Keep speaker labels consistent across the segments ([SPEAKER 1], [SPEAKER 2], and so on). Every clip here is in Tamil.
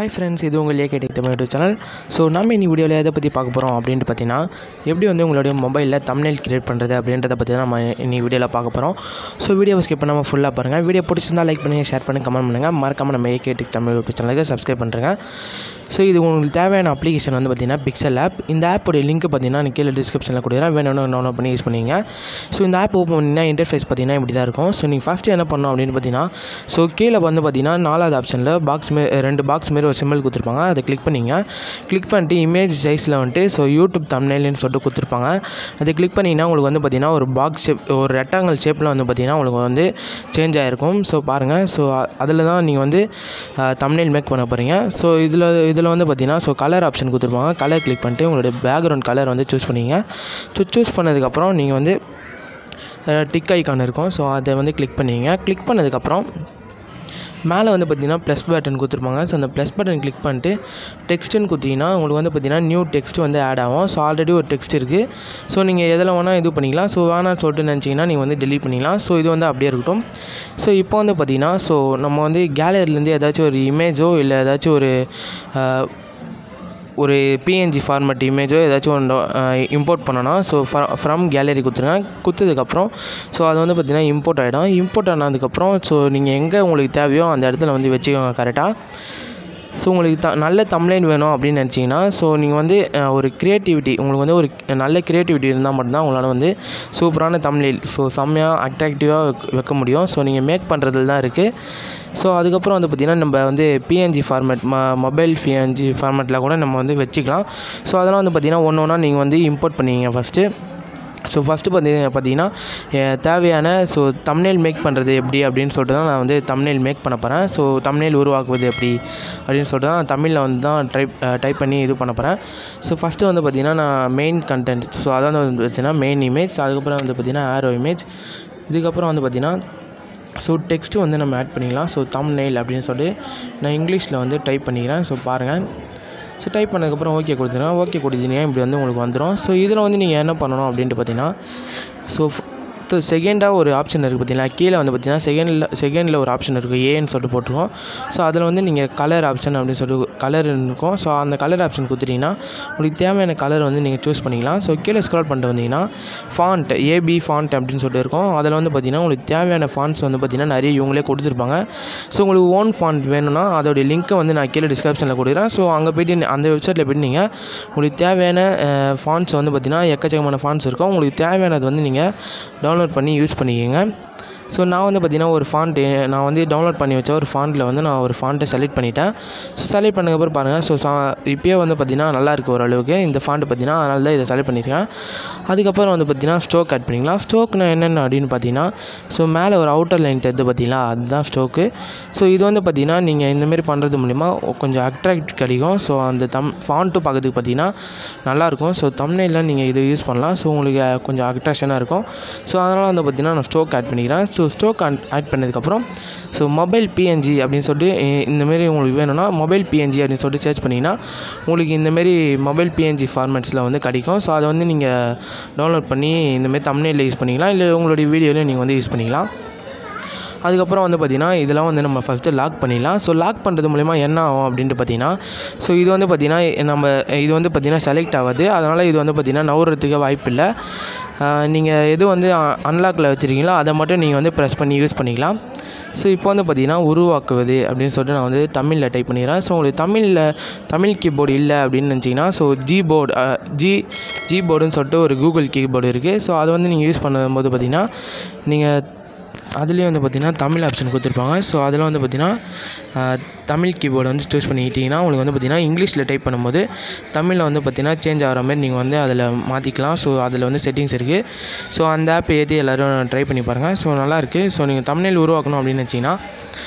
[SPEAKER 1] ஹாய் ஃப்ரெண்ட்ஸ் இது உங்கள் AK tech Tamil YouTube channel so நம்ம இன்னி வீடியோவில் எதை பற்றி பார்க்க போகிறோம் அப்படின்ட்டு பார்த்தீங்கன்னா எப்படி வந்து உங்களுடைய மொபைலில் தம்ப்நெயில் கிரியேட் பண்ணுறது அப்படின்றத பற்றி தான் நம்ம இன்னி வீடியோவில் பார்க்க போகிறோம் ஸோ வீடியோவை ஸ்கிப் பண்ணாமல் ஃபுல்லாக பாருங்கள் வீடியோ பிடிச்சிருந்தா லைக் பண்ணுங்கள் ஷேர் பண்ணுங்கள் கமெண்ட் பண்ணுங்கள் மறக்காமல் நம்ம ஏகே டெக் தமிழ் யூடியூப் சேனலுக்கு சப்ஸ்கிரைப் பண்ணுறேங்க ஸோ இது உங்களுக்கு தேவையான அப்ளிகேஷன் வந்து பார்த்தீங்கன்னா பிக்சல் ஆப் இந்த ஆப்போடைய லிங்க் பார்த்தீங்கன்னா நான் கீழே டிஸ்கிரிப்ஷனில் கொடுக்குறேன் வேணும்னு டவுன்லோட் பண்ணி யூஸ் பண்ணிங்க ஸோ இந்த ஆப் ஓப்பன் பண்ணிங்கன்னா இன்டர்ஃபேஸ் பார்த்தீங்கன்னா இப்படி தான் இருக்கும் ஸோ நீங்கள் ஃபஸ்ட்டு என்ன பண்ணணும் அப்படின்னு பார்த்தீங்கன்னா ஸோ கீழே வந்து பார்த்தீங்கன்னா நாலாவது ஆப்ஷனில் பாக்ஸ் மே ரெண்டு பாக்ஸ் மாரி ஒரு சிம்பிள் கொடுத்துருப்பாங்க அதை கிளிக் பண்ணிங்க கிளிக் பண்ணிட்டு இமேஜ் சைஸில் வந்துட்டு ஸோ யூடியூப் தம்ப்நெயில்னு சொல்லிட்டு கொடுத்துருப்பாங்க அதை கிளிக் பண்ணிங்கன்னா உங்களுக்கு வந்து பார்த்தீங்கன்னா ஒரு பாக்ஸ் ஷேப் ஒரு ரெக்டாங்கல் ஷேப்பில் வந்து பார்த்தீங்கன்னா உங்களுக்கு வந்து சேஞ்ச் ஆகிருக்கும் ஸோ பாருங்கள் ஸோ அதில் தான் நீங்கள் வந்து தம்ப்நெயில் மேக் பண்ண போகிறீங்க ஸோ இதில் இதில் வந்து பார்த்தீங்கன்னா ஸோ கலர் ஆப்ஷன் கொடுத்துருப்பாங்க கலர் கிளிக் பண்ணிட்டு உங்களுடைய பேக்ரவுண்ட் கலர் வந்து சூஸ் பண்ணிங்க ஸோ சூஸ் பண்ணதுக்கப்புறம் நீங்கள் வந்து டிக் ஐக்கான் இருக்கும் ஸோ அதை வந்து கிளிக் பண்ணிங்க கிளிக் பண்ணதுக்கப்புறம் மேலே வந்து பார்த்தீங்கன்னா ப்ளஸ் பட்டன் கொடுத்துருப்பாங்க ஸோ அந்த ப்ளஸ் பட்டன் கிளிக் பண்ணிட்டு டெக்ஸ்ட்டுன்னு கொடுத்தீங்கன்னா உங்களுக்கு வந்து பார்த்தீங்கன்னா நியூ டெக்ஸ்ட் வந்து ஆட் ஆகும் ஸோ ஆல்ரெடி ஒரு டெக்ஸ்ட் இருக்குது ஸோ நீங்கள் எதில் வேணால் இது பண்ணிக்கலாம் ஸோ வேணாம்னு சொல்லிட்டு நினச்சிங்கன்னா நீங்கள் வந்து டெலீட் பண்ணிக்கலாம் ஸோ இது வந்து அப்படியே இருக்கட்டும் ஸோ இப்போ வந்து பார்த்தீங்கன்னா ஸோ நம்ம வந்து கேலரிலேருந்து ஏதாச்சும் ஒரு இமேஜோ இல்லை ஏதாச்சும் ஒரு ஒரு பிஎன்ஜி ஃபார்மேட் இமேஜோ ஏதாச்சும் ஒன்று இம்போர்ட் பண்ணணும் ஸோ ஃப்ரம் கேலரி கொடுத்துருங்க கொடுத்ததுக்கப்புறம் ஸோ அது வந்து பார்த்திங்கன்னா இம்போர்ட் ஆகிடும் இம்போர்ட் ஆனதுக்கப்புறம் ஸோ நீங்கள் எங்கே உங்களுக்கு தேவையோ அந்த இடத்துல வந்து வச்சுக்கோங்க கரெக்டாக ஸோ உங்களுக்கு த நல்ல தம்ப்லைன் வேணும் அப்படின்னு நினச்சிங்கன்னா ஸோ நீங்கள் வந்து ஒரு க்ரியேட்டிவிட்டி உங்களுக்கு வந்து ஒரு நல்ல க்ரியேட்டிவிட்டி இருந்தால் மட்டும்தான் உங்களால் வந்து சூப்பரான தம்ப்லைல் ஸோ செம்மையாக அட்ராக்டிவாக வைக்க முடியும் ஸோ நீங்கள் மேக் பண்ணுறதுல தான் இருக்குது ஸோ அதுக்கப்புறம் வந்து பார்த்திங்கன்னா நம்ம வந்து பிஎன்ஜி ஃபார்மேட் ம மொபைல் பிஎன்ஜி ஃபார்மேட்டில் கூட நம்ம வந்து வச்சுக்கலாம் ஸோ அதெல்லாம் வந்து பார்த்திங்கன்னா ஒன்று ஒன்றா நீங்கள் வந்து இம்போர்ட் பண்ணிங்க ஃபஸ்ட்டு ஸோ ஃபஸ்ட்டு பார்த்தி பார்த்தீங்கன்னா தேவையான ஸோ தம்னேல் மேக் பண்ணுறது எப்படி அப்படின்னு சொல்லிட்டு தான் நான் வந்து தம்னேல் மேக் பண்ண போகிறேன் ஸோ தம்னேல் உருவாக்குவது எப்படி அப்படின்னு சொல்லிட்டு தான் நான் தமிழில் வந்து தான் டைப் டைப் பண்ணி இது பண்ண போகிறேன் ஸோ ஃபஸ்ட்டு வந்து பார்த்திங்கன்னா நான் மெயின் கண்டென்ட் ஸோ அதான் வந்து பார்த்திங்கன்னா மெயின் இமேஜ் அதுக்கப்புறம் வந்து பார்த்திங்கன்னா ஆரோ இமேஜ் இதுக்கப்புறம் வந்து பார்த்திங்கன்னா ஸோ டெக்ஸ்ட்டு வந்து நம்ம ஆட் பண்ணிக்கலாம் ஸோ தம் நெயில் அப்படின்னு சொல்லிட்டு நான் இங்கிலீஷில் வந்து டைப் பண்ணிக்கிறேன் ஸோ பாருங்கள் ஸோ டைப் பண்ணதுக்கப்புறம் ஓகே கொடுத்துருங்க ஓகே கொடுத்தீங்கன்னா இப்படி வந்து உங்களுக்கு வந்துடும் ஸோ இதில் வந்து நீங்கள் என்ன பண்ணணும் அப்படின்ட்டு பார்த்தீங்கன்னா ஸோ செகண்டாக ஒரு ஆப்ஷன் இருக்குது பார்த்தீங்களா கீழே வந்து பார்த்தீங்கன்னா செகண்டில் செகண்டில் ஒரு ஆப்ஷன் இருக்குது ஏன்னு சொல்லிட்டு போட்டிருக்கோம் ஸோ அதில் வந்து நீங்கள் கலர் ஆப்ஷன் அப்படின்னு சொல்லிட்டு கலர் இருக்கும் ஸோ அந்த கலர் ஆப்ஷன் கொடுத்துட்டிங்கன்னா உங்களுக்கு தேவையான கலர் வந்து நீங்கள் சூஸ் பண்ணிக்கலாம் ஸோ கீழே ஸ்க்ரால் பண்ணிட்டு வந்தீங்கன்னா ஃபாண்ட் ஏபி ஃபாண்ட் அப்படின்னு சொல்லிட்டு இருக்கும் அதில் வந்து பார்த்தீங்கன்னா உங்களுக்கு தேவையான ஃபாண்ட்ஸ் வந்து பார்த்தீங்கன்னா நிறைய இவங்களே கொடுத்துருப்பாங்க ஸோ உங்களுக்கு ஓன் ஃபாண்ட் வேணும்னா அதோடைய லிங்க்கை வந்து நான் கீழே டிஸ்கிரிப்ஷனில் கொடுக்குறேன் ஸோ அங்கே போய்ட்டு அந்த வெப்சைட்டில் போய்ட்டு நீங்கள் உங்களுக்கு தேவையான ஃபாண்ட்ஸ் வந்து பார்த்தீங்கன்னா எக்கச்சக்கமான ஃபாண்ட்ஸ் இருக்கும் உங்களுக்கு தேவையானது வந்து நீங்கள் டவுன்லோட் பண்ணி யூஸ் பண்ணிக்கோங்க ஸோ நான் வந்து பார்த்திங்கன்னா ஒரு ஃபாண்ட்டு நான் வந்து டவுன்லோட் பண்ணி வச்ச ஒரு ஃபாண்ட்டில் வந்து நான் ஒரு ஃபாண்ட்டை செலக்ட் பண்ணிட்டேன் ஸோ செலக்ட் பண்ணதுக்கப்புறம் பாருங்கள் ஸோ சா இப்போயே வந்து பார்த்திங்கன்னா நல்லாயிருக்கு ஓரளவுக்கு இந்த ஃபாண்ட்டு பார்த்திங்கன்னா அதனால தான் இதை செலக்ட் பண்ணியிருக்கேன் அதுக்கப்புறம் வந்து பார்த்திங்கன்னா ஸ்டோக் ஆட் பண்ணிக்கலாம் ஸ்டோக்னா என்னென்ன அப்படின்னு பார்த்தீங்கன்னா ஸோ மேலே ஒரு அவுட்டர் லைன் தெரிது பார்த்தீங்களா அதுதான் ஸ்டோக்கு ஸோ இது வந்து பார்த்திங்கன்னா நீங்கள் இந்தமாரி பண்ணுறது மூலிமா கொஞ்சம் அட்ராக்ட் கிடைக்கும் ஸோ அந்த தம் ஃபாண்ட்டும் பார்க்கறதுக்கு பார்த்திங்கன்னா நல்லாயிருக்கும் ஸோ தம்னையில் நீங்கள் இது யூஸ் பண்ணலாம் ஸோ உங்களுக்கு கொஞ்சம் அட்ராக்ஷனாக இருக்கும் ஸோ அதனால் வந்து பார்த்திங்கன்னா நான் ஸ்டோக் ஆட் பண்ணிக்கிறேன் ஸோ ஸ்டோக் ஆட் பண்ணதுக்கப்புறம் ஸோ மொபைல் பிஎன்ஜி அப்படின்னு சொல்லிட்டு இந்தமாரி உங்களுக்கு வேணும்னா மொபைல் பிஎன்ஜி அப்படின்னு சொல்லிட்டு சர்ச் பண்ணிங்கன்னா உங்களுக்கு இந்தமாரி மொபைல் பிஎன்ஜி ஃபார்மேட்ஸில் வந்து கிடைக்கும் ஸோ அதை வந்து நீங்கள் டவுன்லோட் பண்ணி இந்தமாரி தம்னையில் யூஸ் பண்ணிக்கலாம் இல்லை உங்களுடைய வீடியோலையும் நீங்கள் வந்து யூஸ் பண்ணிக்கலாம் அதுக்கப்புறம் வந்து பார்த்திங்கன்னா இதெல்லாம் வந்து நம்ம ஃபஸ்ட்டு லாக் பண்ணிடலாம் ஸோ லாக் பண்ணுறது மூலிமா என்ன ஆகும் அப்படின்ட்டு பார்த்தீங்கன்னா ஸோ இது வந்து பார்த்திங்கன்னா நம்ம இது வந்து பார்த்திங்கன்னா செலக்ட் ஆகாது அதனால் இது வந்து பார்த்திங்கன்னா நவுறதுக்கு வாய்ப்பு இல்லை நீங்கள் எது வந்து அன்லாக்கில் வச்சுருக்கீங்களோ அதை மட்டும் நீங்கள் வந்து ப்ரெஸ் பண்ணி யூஸ் பண்ணிக்கலாம் ஸோ இப்போ வந்து பார்த்திங்கன்னா உருவாக்குவது அப்படின்னு சொல்லிட்டு நான் வந்து தமிழில் டைப் பண்ணிக்கிறேன் ஸோ உங்களுக்கு தமிழில் தமிழ் கீபோர்டு இல்லை அப்படின்னு நினச்சிங்கன்னா so Gboard G G போர்டுன்னு சொல்லிட்டு ஒரு கூகுள் கீபோர்டு இருக்குது ஸோ அதை வந்து நீங்கள் யூஸ் பண்ணும்போது பார்த்திங்கன்னா நீங்கள் அதுலேயும் வந்து பார்த்திங்கன்னா தமிழ் ஆப்ஷன் கொடுத்துருப்பாங்க ஸோ அதில் வந்து பார்த்திங்கன்னா தமிழ் கீபோர்டு வந்து சூஸ் பண்ணிக்கிட்டிங்கன்னா உங்களுக்கு வந்து பார்த்திங்கன்னா இங்கிலீஷில் டைப் பண்ணும்போது தமிழில் வந்து பார்த்திங்கன்னா சேஞ்ச் ஆகிற மாதிரி நீங்கள் வந்து அதில் மாற்றிக்கலாம் ஸோ அதில் வந்து செட்டிங்ஸ் இருக்குது ஸோ அந்த ஆப் ஏற்றி எல்லோரும் ட்ரை பண்ணி பாருங்கள் ஸோ நல்லாயிருக்கு ஸோ நீங்கள் தமிழில் உருவாக்கணும் அப்படின்னு நினச்சிங்கன்னா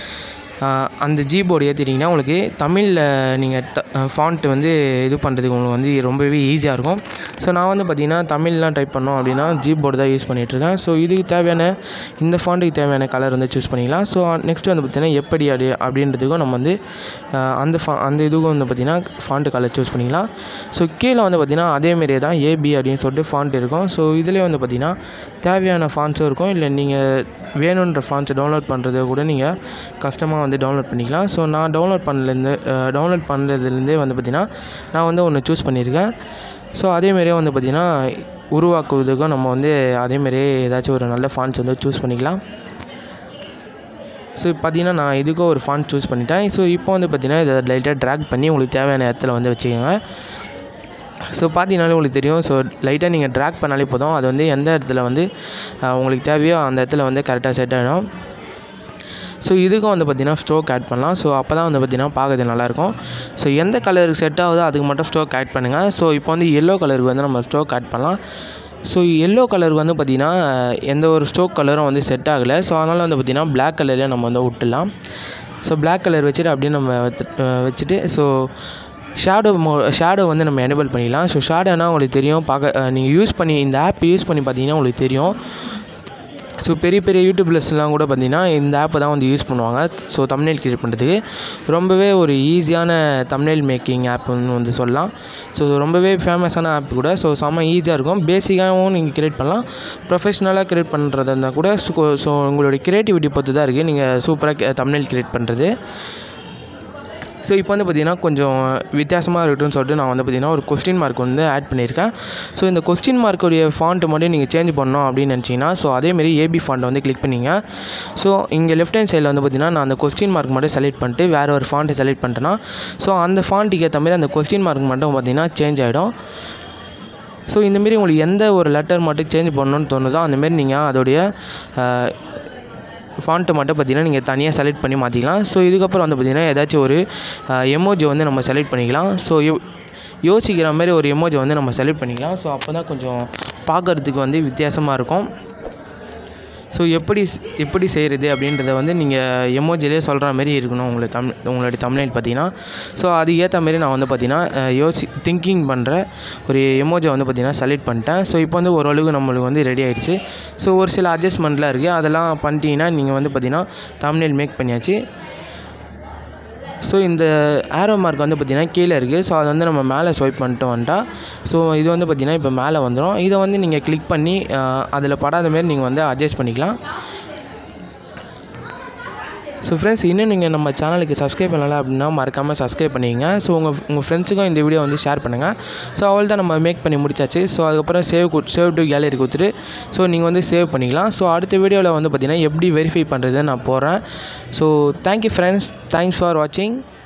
[SPEAKER 1] அந்த ஜிபோர்டு ஏற்றிட்டிங்கன்னா உங்களுக்கு தமிழில் நீங்கள் த ஃபாண்ட்டு வந்து இது பண்ணுறதுக்கு உங்களுக்கு வந்து ரொம்பவே ஈஸியாக இருக்கும் ஸோ நான் வந்து பார்த்திங்கன்னா தமிழ்லாம் டைப் பண்ணோம் அப்படின்னா ஜிபோர்டு தான் யூஸ் பண்ணிகிட்ருக்கேன் ஸோ இதுக்கு தேவையான இந்த ஃபாண்ட்டுக்கு தேவையான கலர் வந்து சூஸ் பண்ணிக்கலாம் ஸோ நெக்ஸ்ட்டு வந்து பார்த்திங்கன்னா எப்படி அது அப்படின்றதுக்கும் நம்ம வந்து அந்த ஃபா அந்த இதுக்கும் வந்து பார்த்திங்கன்னா ஃபாண்ட்டு கலர் சூஸ் பண்ணிக்கலாம் ஸோ கீழே வந்து பார்த்திங்கன்னா அதேமாரியே தான் ஏபி அப்படின்னு சொல்லிட்டு ஃபாண்ட் இருக்கும் ஸோ இதிலே வந்து பார்த்திங்கன்னா தேவையான ஃபாண்ட்ஸும் இருக்கும் இல்லை நீங்கள் வேணுன்ற ஃபாண்ட்ஸை டவுன்லோட் பண்ணுறது கூட நீங்கள் கஷ்டமாக வந்து டவுன்லோட் பண்ணிக்கலாம் ஸோ நான் டவுன்லோட் பண்ணலேருந்து டவுன்லோட் பண்ணுறதுலேருந்தே வந்து பார்த்திங்கன்னா நான் வந்து ஒன்று சூஸ் பண்ணியிருக்கேன் ஸோ அதேமாரியே வந்து பார்த்திங்கன்னா உருவாக்குவதுக்கும் நம்ம வந்து அதேமாரியே ஏதாச்சும் ஒரு நல்ல ஃபாண்ட்ஸ் வந்து சூஸ் பண்ணிக்கலாம் ஸோ இப்போ பார்த்தீங்கன்னா நான் இதுக்கும் ஒரு ஃபாண்ட் சூஸ் பண்ணிட்டேன் ஸோ இப்போ வந்து பார்த்தீங்கன்னா இதை லைட்டாக ட்ராக் பண்ணி உங்களுக்கு தேவையான இடத்துல வந்து வச்சுக்கோங்க ஸோ பார்த்தீங்கனாலே உங்களுக்கு தெரியும் ஸோ லைட்டாக நீங்கள் ட்ராக் பண்ணாலே போதும் அது வந்து எந்த இடத்துல வந்து அஹ், உங்களுக்கு தேவையோ அந்த இடத்துல வந்து கரெக்டாக செட் ஆகிடும் ஸோ இதுக்கும் வந்து பார்த்திங்கன்னா ஸ்ட்ரோக் ஆட் பண்ணலாம் ஸோ அப்போ தான் வந்து பார்த்திங்கன்னா பார்க்கறது நல்லாயிருக்கும் ஸோ எந்த கலருக்கு செட் ஆகுதோ அதுக்கு மட்டும் ஸ்ட்ரோக் ஆட் பண்ணுங்கள் ஸோ இப்போ வந்து எல்லோ கலருக்கு வந்து நம்ம ஸ்ட்ரோக் ஆட் பண்ணலாம் ஸோ எல்லோ கலருக்கு வந்து பார்த்திங்கன்னா எந்த ஒரு ஸ்ட்ரோக் கலரும் வந்து செட் ஆகலை ஸோ அதனால் வந்து பார்த்திங்கன்னா Black கலர்லேயே நம்ம வந்து விட்டுடலாம் ஸோ Black கலர் வச்சுட்டு அப்படியே நம்ம வத்து- அஹ் வச்சுட்டு ஸோ ஷேடோ மோ ஷேடோ வந்து நம்ம எனேபிள் பண்ணிக்கலாம் ஸோ ஷேடோனா உங்களுக்கு தெரியும் பார்க்க நீங்கள் யூஸ் பண்ணி இந்த ஆப் யூஸ் பண்ணி பார்த்தீங்கன்னா உங்களுக்கு தெரியும் ஸோ பெரிய பெரிய யூடியூப்லஸ்லாம் கூட பார்த்தீங்கன்னா இந்த ஆப்பை தான் வந்து யூஸ் பண்ணுவாங்க ஸோ தம்ப்நெயில் கிரியேட் பண்ணுறதுக்கு ரொம்பவே ஒரு ஈஸியான தம்ப்நெயில் மேக்கிங் ஆப்னு வந்து சொல்லலாம் ஸோ ரொம்பவே ஃபேமஸான ஆப் கூட ஸோ செம்ம ஈஸியாக இருக்கும் பேசிக்காகவும் நீங்கள் கிரியேட் பண்ணலாம் ப்ரொஃபஷ்னலாக கிரியேட் பண்ணுறதா இருந்தால் கூட ஸோ உங்களுடைய கிரியேட்டிவிட்டி பொறுத்து தான் இருக்குது நீங்கள் சூப்பராக தம்ப்நெயில் கிரியேட் பண்ணுறது ஸோ இப்போ வந்து பார்த்திங்கன்னா கொஞ்சம் வித்தியாசமாக இருக்கட்டும்னு சொல்லிட்டு நான் வந்து பார்த்திங்கன்னா ஒரு கொஸ்டின் மார்க் வந்து ஆட் பண்ணியிருக்கேன் ஸோ இந்த கொஸ்டின் மார்க்குடைய ஃபாண்ட்டை மட்டும் நீங்கள் சேஞ்ச் பண்ணணும் அப்படின்னு நினச்சிங்கன்னா ஸோ அதேமாரி ஏபி ஃபாண்ட்டை வந்து கிளிக் பண்ணிங்க ஸோ இங்கே லெஃப்ட் ஹேண்ட் சைடில் வந்து பார்த்திங்கன்னா நான் அந்த கொஸ்டின் மார்க் மட்டும் செலக்ட் பண்ணிட்டு வேறு ஒரு ஃபாண்ட்டை செலக்ட் பண்ணிட்டேன்னா ஸோ அந்த ஃபாண்ட்டுக்கு ஏற்ற மாதிரி அந்த கொஸ்டின் மார்க் மட்டும் பார்த்திங்கன்னா சேஞ்ச் ஆகிடும் ஸோ இந்தமாரி உங்களுக்கு எந்த ஒரு லெட்டர் மட்டும் சேஞ்ச் பண்ணணும்னு தோணுதோ அந்தமாரி நீங்கள் அதோடைய ஃபாண்ட்டை மட்டும் பார்த்தீங்கன்னா நீங்கள் தனியாக செலக்ட் பண்ணி மாற்றிக்கலாம் ஸோ இதுக்கப்புறம் வந்து பார்த்தீங்கன்னா ஏதாச்சும் ஒரு எமோஜி வந்து நம்ம செலக்ட் பண்ணிக்கலாம் ஸோ யோ யோசிக்கிற மாதிரி ஒரு எமோஜி வந்து நம்ம செலக்ட் பண்ணிக்கலாம் ஸோ அப்போ தான் கொஞ்சம் பார்க்குறதுக்கு வந்து வித்தியாசமாக இருக்கும் ஸோ எப்படி ஸ்- எப்படி செய்கிறது அப்படின்றத வந்து நீங்கள் எமோஜிலே சொல்கிற மாதிரி இருக்கணும் உங்களுக்கு தம் உங்களுடைய தமிழ்நாடு பார்த்தீங்கன்னா ஸோ அதுக்கு ஏற்ற மாதிரி நான் வந்து பார்த்தீங்கன்னா அஹ், யோசி திங்கிங் பண்ணுற ஒரு எமோஜை வந்து பார்த்தீங்கன்னா செலக்ட் பண்ணிட்டேன் ஸோ இப்போ வந்து ஓரளவுக்கு நம்மளுக்கு வந்து ரெடி ஆகிடுச்சு ஸோ ஒரு சில அட்ஜஸ்ட்மெண்ட்லாம் இருக்குது அதெல்லாம் பண்ணிட்டீங்கன்னா நீங்கள் வந்து பார்த்தீங்கன்னா தமிழ்நாடு மேக் பண்ணியாச்சு ஸோ இந்த ஆரோ மார்க் வந்து பார்த்திங்கன்னா கீழே இருக்குது ஸோ அதை வந்து நம்ம மேலே ஸ்வைப் பண்ணிட்டு வந்துட்டா ஸோ இது வந்து பார்த்திங்கன்னா இப்போ மேலே வந்துடும் இதை வந்து நீங்கள் கிளிக் பண்ணி அதில் படாத மாரி நீங்கள் வந்து அட்ஜஸ்ட் பண்ணிக்கலாம் ஸோ ஃப்ரெண்ட்ஸ் இன்னும் நீங்கள் நம்ம சேனலுக்கு சப்ஸ்கிரைப் பண்ணல அப்படின்னா மறக்காமல் சப்ஸ்கிரைப் பண்ணிக்கங்க ஸோ உங்கள் உங்கள் ஃப்ரெண்ட்ஸுக்கும் இந்த வீடியோ வந்து ஷேர் பண்ணுங்கள் ஸோ அவள் தான் நம்ம மேக் பண்ணி முடிச்சாச்சு ஸோ அதுக்கப்புறம் சேவ் சேவ் டு கேலரி கொடுத்துட்டு ஸோ நீங்கள் வந்து சேவ் பண்ணிக்கலாம் ஸோ அடுத்த வீடியோவில் வந்து பார்த்திங்கன்னா எப்படி வெரிஃபை பண்ணுறதுன்னு நான் போடுறேன் so thank you friends thanks for வாட்சிங்